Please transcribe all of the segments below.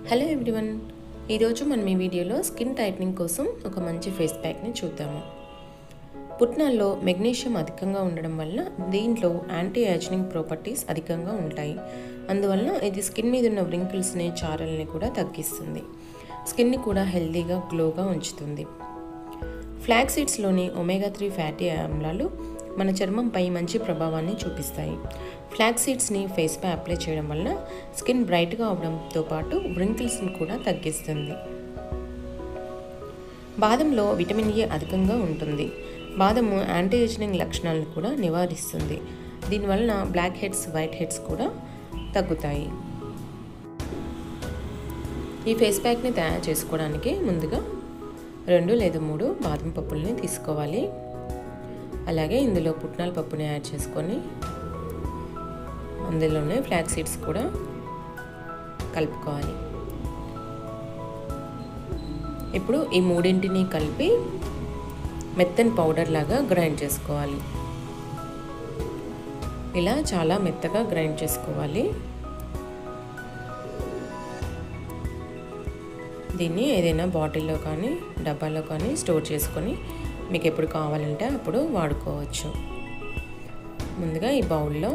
hello everyone ఈరోజు మనం ఈ వీడియోలో స్కిన్ టైట్నింగ్ కోసం ఒక మంచి ఫేస్ ప్యాక్ని చూద్దాము పుట్నాల్లో మెగ్నీషియం అధికంగా ఉండడం వల్ల దీంట్లో యాంటీ యాజినింగ్ ప్రాపర్టీస్ అధికంగా ఉంటాయి అందువలన ఇది స్కిన్ మీద ఉన్న వ్రింకిల్స్ని చారల్ని కూడా తగ్గిస్తుంది స్కిన్ని కూడా హెల్తీగా గ్లోగా ఉంచుతుంది ఫ్లాక్ సీడ్స్లోని ఒమేగా త్రీ ఫ్యాటీ ఆమ్లాలు మన చర్మంపై మంచి ప్రభావాన్ని చూపిస్తాయి ఫ్లాక్ సీడ్స్ని ఫేస్పై అప్లై చేయడం వల్ల స్కిన్ బ్రైట్గా అవడంతో పాటు వ్రింకిల్స్ని కూడా తగ్గిస్తుంది బాదంలో విటమిన్ ఏ అధికంగా ఉంటుంది బాదము యాంటీ ఏజింగ్ లక్షణాలను కూడా నివారిస్తుంది దీనివలన బ్లాక్ హెడ్స్ వైట్ హెడ్స్ కూడా తగ్గుతాయి ఈ ఫేస్ ప్యాక్ని తయారు చేసుకోవడానికి ముందుగా రెండు లేదా మూడు బాదం పప్పుల్ని తీసుకోవాలి అలాగే ఇందులో పుట్నాల పప్పుని యాడ్ చేసుకొని అందులోనే ఫ్లాక్ సీడ్స్ కూడా కలుపుకోవాలి ఇప్పుడు ఈ మూడింటిని కలిపి మెత్తని పౌడర్ లాగా గ్రైండ్ చేసుకోవాలి ఇలా చాలా మెత్తగా గ్రైండ్ చేసుకోవాలి దీన్ని ఏదైనా బాటిల్లో కానీ డబ్బాలో కానీ స్టోర్ చేసుకొని మీకు ఎప్పుడు కావాలంటే అప్పుడు వాడుకోవచ్చు ముందుగా ఈ బౌల్లో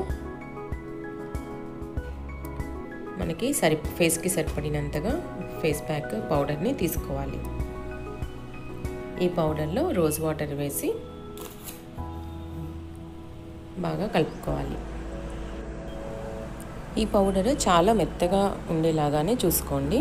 మనకి సరి ఫేస్కి సరిపడినంతగా ఫేస్ ప్యాక్ పౌడర్ని తీసుకోవాలి ఈ పౌడర్లో రోజ్ వాటర్ వేసి బాగా కలుపుకోవాలి ఈ పౌడర్ చాలా మెత్తగా ఉండేలాగానే చూసుకోండి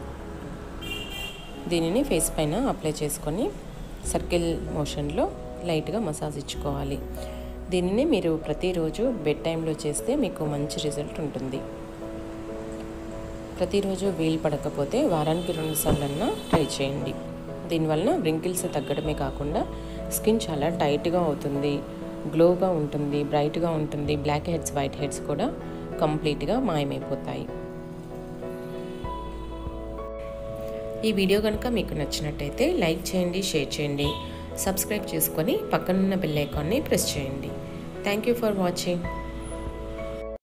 దీనిని ఫేస్ పైన అప్లై చేసుకొని సర్కిల్ మోషన్లో లైట్గా మసాజ్ ఇచ్చుకోవాలి దీనిని మీరు ప్రతిరోజు బెడ్ టైంలో చేస్తే మీకు మంచి రిజల్ట్ ఉంటుంది ప్రతిరోజు వీలు పడకపోతే వారానికి రెండు సార్లన్నా ట్రై చేయండి దీనివలన వ్రింకిల్స్ తగ్గడమే కాకుండా స్కిన్ చాలా టైట్గా అవుతుంది గ్లోగా ఉంటుంది బ్రైట్గా ఉంటుంది బ్లాక్ హెడ్స్ వైట్ హెడ్స్ కూడా కంప్లీట్గా మాయమైపోతాయి ఈ వీడియో కనుక మీకు నచ్చినట్టయితే లైక్ చేయండి షేర్ చేయండి సబ్స్క్రైబ్ చేసుకొని పక్కనున్న బెల్ ఐకాన్ని ప్రెస్ చేయండి థ్యాంక్ యూ ఫర్ వాచింగ్